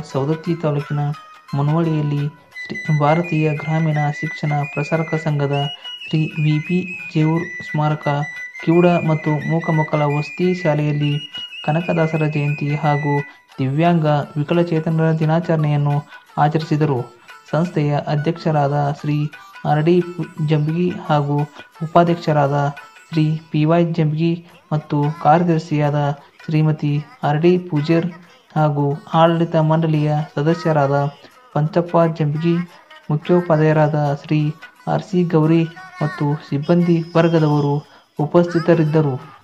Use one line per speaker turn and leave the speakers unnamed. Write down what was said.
ಸವದತ್ತಿ ತಾಲೂಕಿನ ಮುನವಳ್ಳಿಯಲ್ಲಿ ಶ್ರೀ ಭಾರತೀಯ ಗ್ರಾಮೀಣ ಶಿಕ್ಷಣ ಪ್ರಸಾರಕ ಸಂಘದ ಶ್ರೀ ವಿ ಪಿ ಜೇವೂರ್ ಸ್ಮಾರಕ ಕಿವುಡ ಮತ್ತು ಮೂಕಮಕ್ಕಳ ವಸತಿ ಶಾಲೆಯಲ್ಲಿ ಕನಕದಾಸರ ಜಯಂತಿ ಹಾಗೂ ದಿವ್ಯಾಂಗ ವಿಕಲಚೇತನರ ದಿನಾಚರಣೆಯನ್ನು ಆಚರಿಸಿದರು ಸಂಸ್ಥೆಯ ಅಧ್ಯಕ್ಷರಾದ ಶ್ರೀ ಆರ್ ಡಿ ಜಂಬಗಿ ಹಾಗೂ ಉಪಾಧ್ಯಕ್ಷರಾದ ಶ್ರೀ ಪಿ ವೈ ಜಂಬಗಿ ಮತ್ತು ಕಾರ್ಯದರ್ಶಿಯಾದ ಶ್ರೀಮತಿ ಆರ್ ಡಿ ಪೂಜಾರ್ ಹಾಗೂ ಆಡಳಿತ ಮಂಡಳಿಯ ಸದಸ್ಯರಾದ ಪಂಚಪ್ಪ ಜಂಬಗಿ ಮುಖ್ಯೋಪಾಧ್ಯಾಯರಾದ ಶ್ರೀ ಆರ್ ಸಿ ಗೌರಿ ಮತ್ತು ಸಿಬ್ಬಂದಿ ವರ್ಗದವರು ಉಪಸ್ಥಿತರಿದ್ದರು